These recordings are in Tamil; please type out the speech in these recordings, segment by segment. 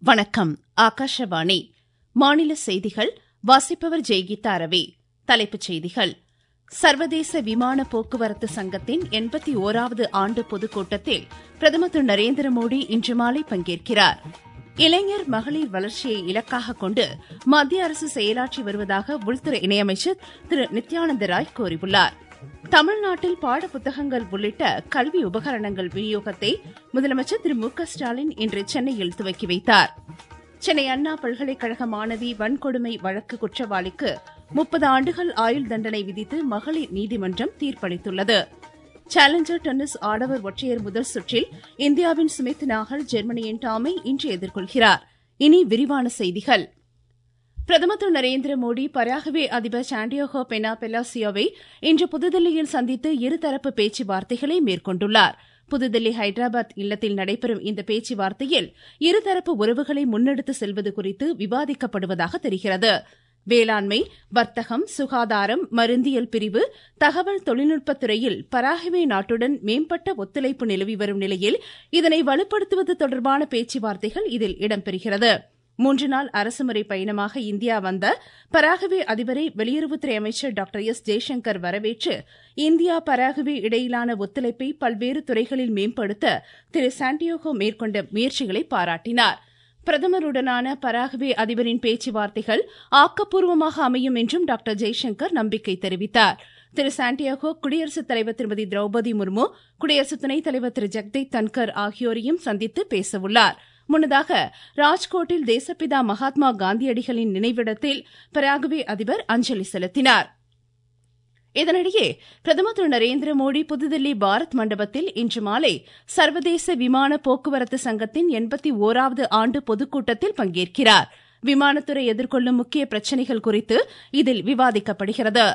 வணக்கம் ஆகாஷவாணி மாநில செய்திகள் வாசிப்பவர் ஜெய்கீதா ரவி தலைப்புச் செய்திகள் சர்வதேச விமான போக்குவரத்து சங்கத்தின் எண்பத்தி ஓராவது ஆண்டு பொதுக்கூட்டத்தில் பிரதமர் திரு நரேந்திர மோடி இன்று மாலை பங்கேற்கிறார் இளைஞர் மகளிர் வளர்ச்சியை இலக்காக கொண்டு மத்திய அரசு செயலாற்றி வருவதாக உள்துறை இணையமைச்சர் திரு நித்யானந்த ராய் கூறியுள்ளார் தமிழ்நாட்டில் பாட புத்தகங்கள் உள்ளிட்ட கல்வி உபகரணங்கள் விநியோகத்தை முதலமைச்சர் திரு மு க ஸ்டாலின் இன்று சென்னையில் துவக்கி வைத்தார் சென்னை அண்ணா பல்கலைக்கழக மாணவி வன்கொடுமை வழக்கு குற்றவாளிக்கு முப்பது ஆண்டுகள் ஆயுள் தண்டனை விதித்து மகளிர் நீதிமன்றம் தீர்ப்பளித்துள்ளது சேலஞ்சர் டென்னிஸ் ஆடவர் ஒற்றையர் முதல் சுற்றில் இந்தியாவின் சுமித் நாகல் ஜெர்மனியின் டாமை இன்று எதிர்கொள்கிறார் இனி விரிவான செய்திகள் பிரதமர் திரு நரேந்திர மோடி பராகுவே அதிபர் சாண்டியோகோ பெனா பெலாசியோவை இன்று புதுதில்லியில் சந்தித்து இருதரப்பு பேச்சுவார்த்தைகளை மேற்கொண்டுள்ளார் புதுதில்லி ஹைதராபாத் இல்லத்தில் நடைபெறும் இந்த பேச்சுவார்த்தையில் இருதரப்பு உறவுகளை முன்னெடுத்து செல்வது குறித்து விவாதிக்கப்படுவதாக தெரிகிறது வேளாண்மை வர்த்தகம் சுகாதாரம் மருந்தியல் பிரிவு தகவல் தொழில்நுட்பத் துறையில் பராகுவே நாட்டுடன் மேம்பட்ட ஒத்துழைப்பு நிலவி வரும் நிலையில் இதனை வலுப்படுத்துவது தொடர்பான பேச்சுவார்த்தைகள் இதில் இடம்பெறுகிறது மூன்று நாள் அரசுமுறை பயணமாக இந்தியா வந்த பராகுவே அதிபரை வெளியுறவுத்துறை அமைச்சர் டாக்டர் எஸ் ஜெய்சங்கர் வரவேற்று இந்தியா பராகுவே இடையிலான ஒத்துழைப்பை பல்வேறு துறைகளில் மேம்படுத்த திரு சாண்டியோகோ மேற்கொண்ட முயற்சிகளை பாராட்டினார் பிரதமருடனான பராகுவே அதிபரின் பேச்சுவார்த்தைகள் ஆக்கப்பூர்வமாக அமையும் என்றும் டாக்டர் ஜெய்சங்கர் நம்பிக்கை தெரிவித்தார் திரு சாண்டியாகோ குடியரசுத் தலைவர் திருமதி திரௌபதி முர்மு குடியரசு துணைத் தலைவர் திரு ஜெக்தீப் தன்கர் ஆகியோரையும் சந்தித்து பேசவுள்ளார் முன்னதாக ராஜ்கோட்டில் தேசப்பிதா மகாத்மா காந்தியடிகளின் நினைவிடத்தில் பராகுவே அதிபர் அஞ்சலி செலுத்தினார் இதனிடையே பிரதமர் திரு நரேந்திர மோடி புதுதில்லி பாரத் மண்டபத்தில் இன்று மாலை சர்வதேச விமான போக்குவரத்து சங்கத்தின் எண்பத்தி ஓராவது ஆண்டு பொதுக்கூட்டத்தில் பங்கேற்கிறார் விமானத்துறை எதிர்கொள்ளும் முக்கிய பிரச்சினைகள் குறித்து இதில் விவாதிக்கப்படுகிறது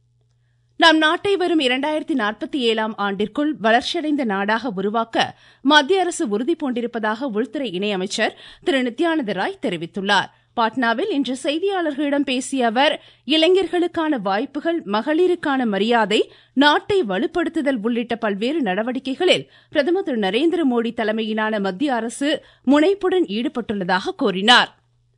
நம் நாட்டை வரும் இரண்டாயிரத்தி நாற்பத்தி ஏழாம் ஆண்டிற்குள் வளர்ச்சியடைந்த நாடாக உருவாக்க மத்திய அரசு உறுதி பூண்டிருப்பதாக உள்துறை இணையமைச்சர் திரு நித்யானந்த ராய் தெரிவித்துள்ளார் பாட்னாவில் இன்று செய்தியாளர்களிடம் பேசிய அவர் இளைஞர்களுக்கான வாய்ப்புகள் மகளிருக்கான மரியாதை நாட்டை வலுப்படுத்துதல் உள்ளிட்ட பல்வேறு நடவடிக்கைகளில் பிரதமர் திரு நரேந்திர மோடி தலைமையிலான மத்திய அரசு முனைப்புடன் ஈடுபட்டுள்ளதாக கூறினார்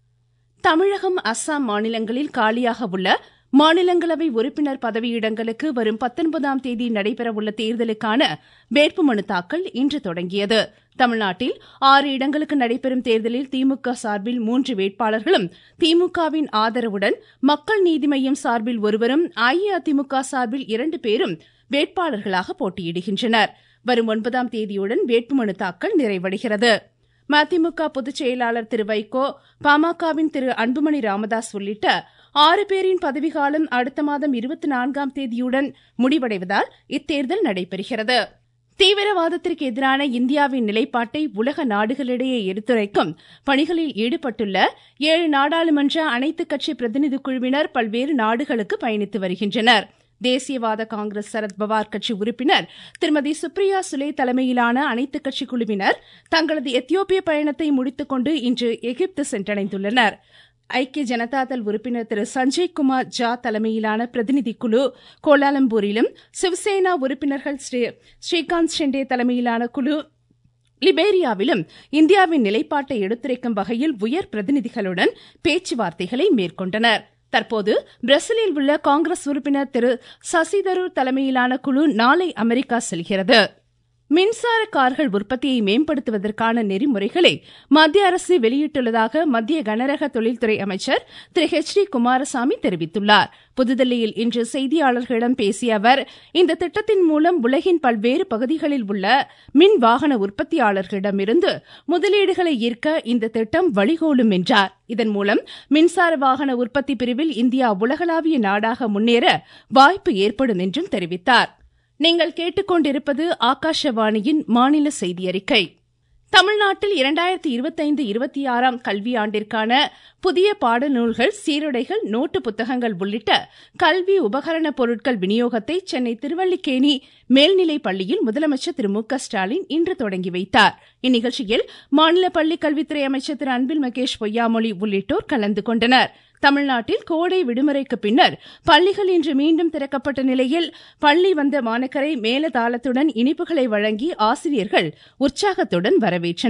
தமிழகம் அஸ்ஸாம் மாநிலங்களில் காலியாக உள்ள மாநிலங்களவை உறுப்பினர் பதவியிடங்களுக்கு வரும் பத்தொன்பதாம் தேதி நடைபெறவுள்ள தேர்தலுக்கான வேட்புமனு தாக்கல் இன்று தொடங்கியது தமிழ்நாட்டில் ஆறு இடங்களுக்கு நடைபெறும் தேர்தலில் திமுக சார்பில் மூன்று வேட்பாளர்களும் திமுகவின் ஆதரவுடன் மக்கள் நீதி மய்யம் சார்பில் ஒருவரும் அஇஅதிமுக சார்பில் இரண்டு பேரும் வேட்பாளர்களாக போட்டியிடுகின்றனர் வரும் ஒன்பதாம் தேதியுடன் வேட்புமனு தாக்கல் நிறைவடைகிறது மதிமுக பொதுச் செயலாளர் திரு வைகோ பாமகவின் திரு அன்புமணி ராமதாஸ் உள்ளிட்ட ஆறு பேரின் பதவிக்காலம் அடுத்த மாதம் இருபத்தி நான்காம் தேதியுடன் முடிவடைவதால் இத்தேர்தல் நடைபெறுகிறது தீவிரவாதத்திற்கு எதிரான இந்தியாவின் நிலைப்பாட்டை உலக நாடுகளிடையே எடுத்துரைக்கும் பணிகளில் ஈடுபட்டுள்ள ஏழு நாடாளுமன்ற அனைத்துக் கட்சி பிரதிநிதி குழுவினர் பல்வேறு நாடுகளுக்கு பயணித்து வருகின்றனர் தேசியவாத காங்கிரஸ் சரத்பவார் கட்சி உறுப்பினர் திருமதி சுப்ரியா சுலே தலைமையிலான அனைத்துக் கட்சி குழுவினர் தங்களது எத்தியோப்பிய பயணத்தை முடித்துக்கொண்டு இன்று எகிப்து சென்றடைந்துள்ளனர் ஐக்கிய ஜனதாதள் உறுப்பினர் திரு சஞ்சய் குமார் ஜா தலைமையிலான பிரதிநிதி குழு கோலாலம்பூரிலும் சிவசேனா உறுப்பினர்கள் ஸ்ரீகாந்த் ஷெண்டே தலைமையிலான குழு லிபேரியாவிலும் இந்தியாவின் நிலைப்பாட்டை எடுத்துரைக்கும் வகையில் உயர் பிரதிநிதிகளுடன் பேச்சுவார்த்தைகளை மேற்கொண்டனர் தற்போது பிரேசிலில் உள்ள காங்கிரஸ் உறுப்பினர் திரு சசிதரூர் தலைமையிலான குழு நாளை அமெரிக்கா செல்கிறது மின்சார கார்கள் உற்பத்தியை மேம்படுத்துவதற்கான நெறிமுறைகளை மத்திய அரசு வெளியிட்டுள்ளதாக மத்திய கனரக தொழில்துறை அமைச்சர் திரு ஹெச் டி குமாரசாமி தெரிவித்துள்ளார் புதுதில்லியில் இன்று செய்தியாளர்களிடம் பேசிய அவர் இந்த திட்டத்தின் மூலம் உலகின் பல்வேறு பகுதிகளில் உள்ள மின் வாகன உற்பத்தியாளர்களிடமிருந்து முதலீடுகளை ஈர்க்க இந்த திட்டம் வழிகோலும் என்றார் இதன் மூலம் மின்சார வாகன உற்பத்தி பிரிவில் இந்தியா உலகளாவிய நாடாக முன்னேற வாய்ப்பு ஏற்படும் என்றும் தெரிவித்தார் நீங்கள் கேட்டுக்கொண்டிருப்பது ஆகாஷவாணியின் மாநில செய்தி அறிக்கை தமிழ்நாட்டில் இரண்டாயிரத்தி இருபத்தைந்து இருபத்தி ஆறாம் கல்வியாண்டிற்கான புதிய பாடநூல்கள் சீருடைகள் நோட்டு புத்தகங்கள் உள்ளிட்ட கல்வி உபகரண பொருட்கள் விநியோகத்தை சென்னை திருவல்லிக்கேணி மேல்நிலைப் பள்ளியில் முதலமைச்சர் திரு மு க ஸ்டாலின் இன்று தொடங்கி வைத்தார் இந்நிகழ்ச்சியில் மாநில பள்ளிக் கல்வித்துறை அமைச்சர் திரு அன்பில் மகேஷ் பொய்யாமொழி உள்ளிட்டோர் கலந்து கொண்டனர் தமிழ்நாட்டில் கோடை விடுமுறைக்கு பின்னர் பள்ளிகள் இன்று மீண்டும் திறக்கப்பட்ட நிலையில் பள்ளி வந்த மாணக்கரை மேலதாளத்துடன் இனிப்புகளை வழங்கி ஆசிரியர்கள் உற்சாகத்துடன் வரவேற்றனர்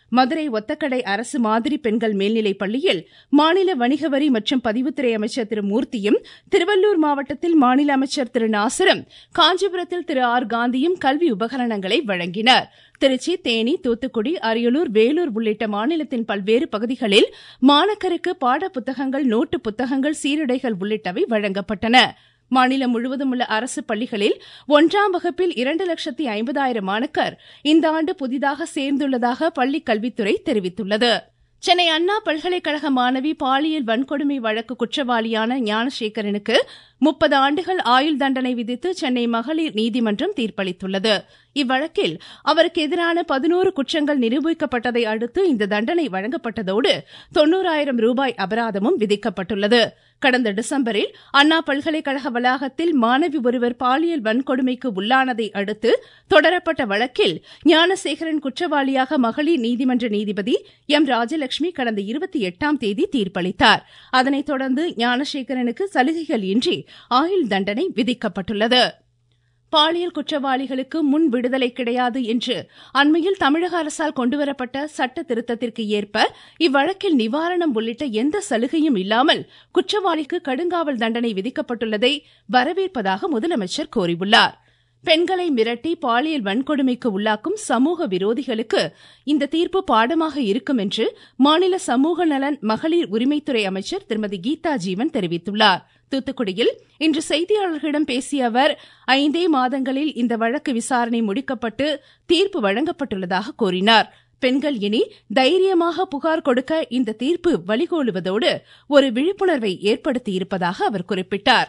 மதுரை ஒத்தக்கடை அரசு மாதிரி பெண்கள் மேல்நிலைப் பள்ளியில் மாநில வணிக வரி மற்றும் பதிவுத்துறை அமைச்சர் திரு மூர்த்தியும் திருவள்ளூர் மாவட்டத்தில் மாநில அமைச்சர் திரு நாசரும் காஞ்சிபுரத்தில் திரு ஆர் காந்தியும் கல்வி உபகரணங்களை வழங்கினர் திருச்சி தேனி தூத்துக்குடி அரியலூர் வேலூர் உள்ளிட்ட மாநிலத்தின் பல்வேறு பகுதிகளில் மாணக்கருக்கு பாட புத்தகங்கள் நோட்டு புத்தகங்கள் சீருடைகள் உள்ளிட்டவை வழங்கப்பட்டன மாநிலம் முழுவதும் உள்ள அரசு பள்ளிகளில் ஒன்றாம் வகுப்பில் இரண்டு லட்சத்தி ஐம்பதாயிரம் மாணக்கர் இந்த ஆண்டு புதிதாக சேர்ந்துள்ளதாக பள்ளிக் கல்வித்துறை தெரிவித்துள்ளது சென்னை அண்ணா பல்கலைக்கழக மாணவி பாலியல் வன்கொடுமை வழக்கு குற்றவாளியான ஞானசேகரனுக்கு முப்பது ஆண்டுகள் ஆயுள் தண்டனை விதித்து சென்னை மகளிர் நீதிமன்றம் தீர்ப்பளித்துள்ளது இவ்வழக்கில் அவருக்கு எதிரான பதினோரு குற்றங்கள் நிரூபிக்கப்பட்டதை அடுத்து இந்த தண்டனை வழங்கப்பட்டதோடு தொன்னூறாயிரம் ரூபாய் அபராதமும் விதிக்கப்பட்டுள்ளது கடந்த டிசம்பரில் அண்ணா பல்கலைக்கழக வளாகத்தில் மாணவி ஒருவர் பாலியல் வன்கொடுமைக்கு உள்ளானதை அடுத்து தொடரப்பட்ட வழக்கில் ஞானசேகரன் குற்றவாளியாக மகளிர் நீதிமன்ற நீதிபதி எம் ராஜலட்சுமி கடந்த இருபத்தி எட்டாம் தேதி தீர்ப்பளித்தார் அதனைத் தொடர்ந்து ஞானசேகரனுக்கு சலுகைகள் இன்றி ஆயுள் தண்டனை விதிக்கப்பட்டுள்ளது பாலியல் குற்றவாளிகளுக்கு முன் விடுதலை கிடையாது என்று அண்மையில் தமிழக அரசால் கொண்டுவரப்பட்ட சட்ட திருத்தத்திற்கு ஏற்ப இவ்வழக்கில் நிவாரணம் உள்ளிட்ட எந்த சலுகையும் இல்லாமல் குற்றவாளிக்கு கடுங்காவல் தண்டனை விதிக்கப்பட்டுள்ளதை வரவேற்பதாக முதலமைச்சர் கூறியுள்ளார் பெண்களை மிரட்டி பாலியல் வன்கொடுமைக்கு உள்ளாக்கும் சமூக விரோதிகளுக்கு இந்த தீர்ப்பு பாடமாக இருக்கும் என்று மாநில சமூக நலன் மகளிர் உரிமைத்துறை அமைச்சர் திருமதி கீதா ஜீவன் தெரிவித்துள்ளார் தூத்துக்குடியில் இன்று செய்தியாளர்களிடம் பேசிய அவர் ஐந்தே மாதங்களில் இந்த வழக்கு விசாரணை முடிக்கப்பட்டு தீர்ப்பு வழங்கப்பட்டுள்ளதாக கூறினார் பெண்கள் இனி தைரியமாக புகார் கொடுக்க இந்த தீர்ப்பு வழிகோலுவதோடு ஒரு விழிப்புணர்வை ஏற்படுத்தியிருப்பதாக அவர் குறிப்பிட்டார்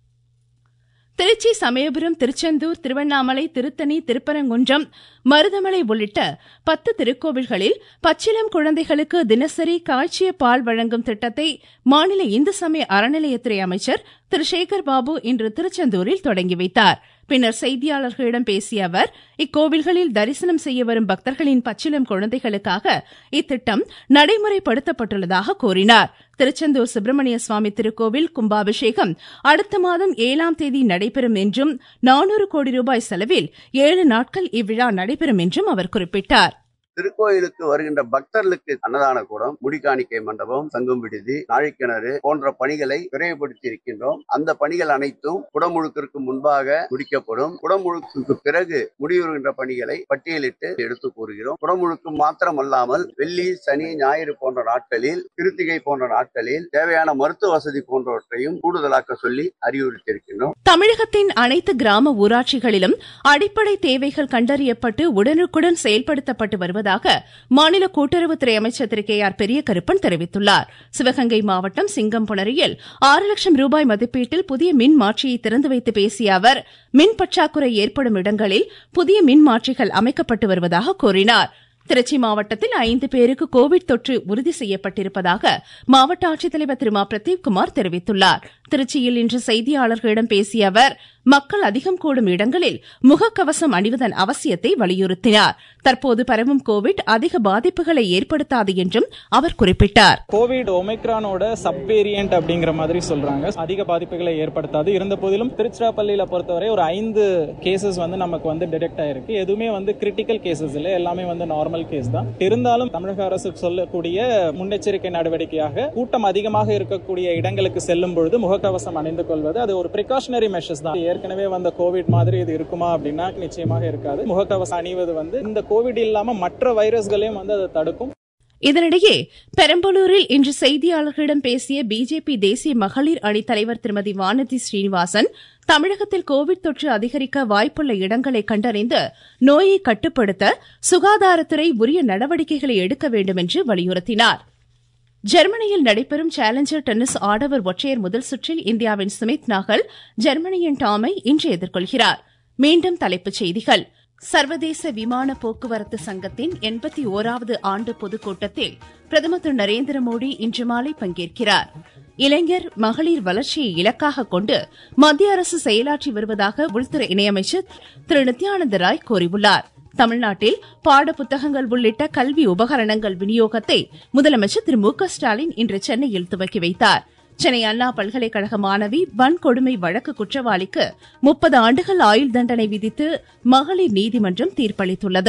திருச்சி சமயபுரம் திருச்செந்தூர் திருவண்ணாமலை திருத்தணி திருப்பரங்குன்றம் மருதமலை உள்ளிட்ட பத்து திருக்கோவில்களில் பச்சிலம் குழந்தைகளுக்கு தினசரி காய்ச்சிய பால் வழங்கும் திட்டத்தை மாநில இந்து சமய அறநிலையத்துறை அமைச்சர் திரு சேகர் பாபு இன்று திருச்செந்தூரில் தொடங்கி வைத்தார் பின்னர் செய்தியாளர்களிடம் பேசிய அவர் இக்கோவில்களில் தரிசனம் செய்ய வரும் பக்தர்களின் பச்சிலம் குழந்தைகளுக்காக இத்திட்டம் நடைமுறைப்படுத்தப்பட்டுள்ளதாக கூறினார் திருச்செந்தூர் சுப்பிரமணிய சுவாமி திருக்கோவில் கும்பாபிஷேகம் அடுத்த மாதம் ஏழாம் தேதி நடைபெறும் என்றும் நானூறு கோடி ரூபாய் செலவில் ஏழு நாட்கள் இவ்விழா நடைபெறும் என்றும் அவர் குறிப்பிட்டார் திருக்கோயிலுக்கு வருகின்ற பக்தர்களுக்கு அன்னதான கூடம் முடிக்காணிக்கை மண்டபம் சங்கும் விடுதி நாழிக்கிணறு போன்ற பணிகளை விரைவுபடுத்தி இருக்கின்றோம் அந்த பணிகள் அனைத்தும் குடமுழுக்கிற்கு முன்பாக முடிக்கப்படும் குடமுழுக்குக்கு பிறகு முடிவுறுகின்ற பணிகளை பட்டியலிட்டு எடுத்து கூறுகிறோம் குடமுழுக்கு மாத்திரமல்லாமல் வெள்ளி சனி ஞாயிறு போன்ற நாட்களில் கிருத்திகை போன்ற நாட்களில் தேவையான மருத்துவ வசதி போன்றவற்றையும் கூடுதலாக்க சொல்லி அறிவுறுத்தியிருக்கின்றோம் தமிழகத்தின் அனைத்து கிராம ஊராட்சிகளிலும் அடிப்படை தேவைகள் கண்டறியப்பட்டு உடனுக்குடன் செயல்படுத்தப்பட்டு வருவதாக மாநில கூட்டுறவுத்துறை அமைச்சர் திரு கே ஆர் பெரியகருப்பன் தெரிவித்துள்ளார் சிவகங்கை மாவட்டம் சிங்கம்புணரியில் ஆறு லட்சம் ரூபாய் மதிப்பீட்டில் புதிய மின் மாற்றியை திறந்து வைத்து பேசிய அவர் மின் பற்றாக்குறை ஏற்படும் இடங்களில் புதிய மின் மாற்றிகள் அமைக்கப்பட்டு வருவதாக கூறினார் திருச்சி மாவட்டத்தில் ஐந்து பேருக்கு கோவிட் தொற்று உறுதி செய்யப்பட்டிருப்பதாக மாவட்ட ஆட்சித்தலைவர் திரு மா பிரதீப்குமார் தெரிவித்துள்ளார் திருச்சியில் இன்று செய்தியாளர்களிடம் பேசிய அவர் மக்கள் அதிகம் கூடும் இடங்களில் முகக்கவசம் அணிவதன் அவசியத்தை வலியுறுத்தினார் தற்போது பரவும் கோவிட் அதிக பாதிப்புகளை ஏற்படுத்தாது என்றும் அவர் குறிப்பிட்டார் கோவிட் ஒமைக்ரானோட சப் வேரியன்ட் அப்படிங்கிற மாதிரி சொல்றாங்க அதிக பாதிப்புகளை ஏற்படுத்தாது இருந்த போதிலும் திருச்சிராப்பள்ளியில பொறுத்தவரை ஒரு ஐந்து கேசஸ் வந்து நமக்கு வந்து டிடெக்ட் ஆயிருக்கு எதுவுமே வந்து கிரிட்டிக்கல் கேசஸ் இல்லை எல்லாமே வந்து நார்மல் கேஸ் தான் இருந்தாலும் தமிழக அரசு சொல்லக்கூடிய முன்னெச்சரிக்கை நடவடிக்கையாக கூட்டம் அதிகமாக இருக்கக்கூடிய இடங்களுக்கு செல்லும் பொழுது முகக்கவசம் அணிந்து கொள்வது அது ஒரு பிரிகாஷனரி மெஷர்ஸ் தான் ஏற்கனவே வந்த கோவிட் மாதிரி இது இருக்குமா அப்படின்னா நிச்சயமாக இருக்காது முகக்கவசம் அணிவது வந்து இந்த கோவிட் இல்லாம மற்ற வைரஸ்களையும் வந்து அதை தடுக்கும் இதனிடையே பெரம்பலூரில் இன்று செய்தியாளர்களிடம் பேசிய பிஜேபி தேசிய மகளிர் அணி தலைவர் திருமதி வானதி ஸ்ரீனிவாசன் தமிழகத்தில் கோவிட் தொற்று அதிகரிக்க வாய்ப்புள்ள இடங்களை கண்டறிந்து நோயை கட்டுப்படுத்த சுகாதாரத்துறை உரிய நடவடிக்கைகளை எடுக்க வேண்டும் என்று வலியுறுத்தினார் ஜெர்மனியில் நடைபெறும் சேலஞ்சர் டென்னிஸ் ஆடவர் ஒற்றையர் முதல் சுற்றில் இந்தியாவின் சுமித் நாகல் ஜெர்மனியின் டாமை இன்று எதிர்கொள்கிறார் மீண்டும் தலைப்புச் செய்திகள் சர்வதேச விமான போக்குவரத்து சங்கத்தின் எண்பத்தி ஓராவது ஆண்டு பொதுக்கூட்டத்தில் பிரதமர் திரு நரேந்திர மோடி இன்று மாலை பங்கேற்கிறார் இளைஞர் மகளிர் வளர்ச்சியை இலக்காக கொண்டு மத்திய அரசு செயலாற்றி வருவதாக உள்துறை இணையமைச்சர் திரு நித்யானந்த ராய் கூறியுள்ளார் தமிழ்நாட்டில் பாட புத்தகங்கள் உள்ளிட்ட கல்வி உபகரணங்கள் விநியோகத்தை முதலமைச்சர் திரு மு க ஸ்டாலின் இன்று சென்னையில் துவக்கி வைத்தார் சென்னை அண்ணா பல்கலைக்கழக மாணவி வன்கொடுமை வழக்கு குற்றவாளிக்கு முப்பது ஆண்டுகள் ஆயுள் தண்டனை விதித்து மகளிர் நீதிமன்றம் தீர்ப்பளித்துள்ளது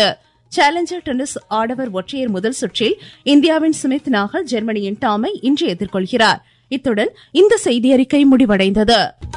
சேலஞ்சர் டென்னிஸ் ஆடவர் ஒற்றையர் முதல் சுற்றில் இந்தியாவின் சுமித் நாகல் ஜெர்மனியின் டாமை இன்று எதிர்கொள்கிறார் இத்துடன் இந்த செய்தியறிக்கை முடிவடைந்தது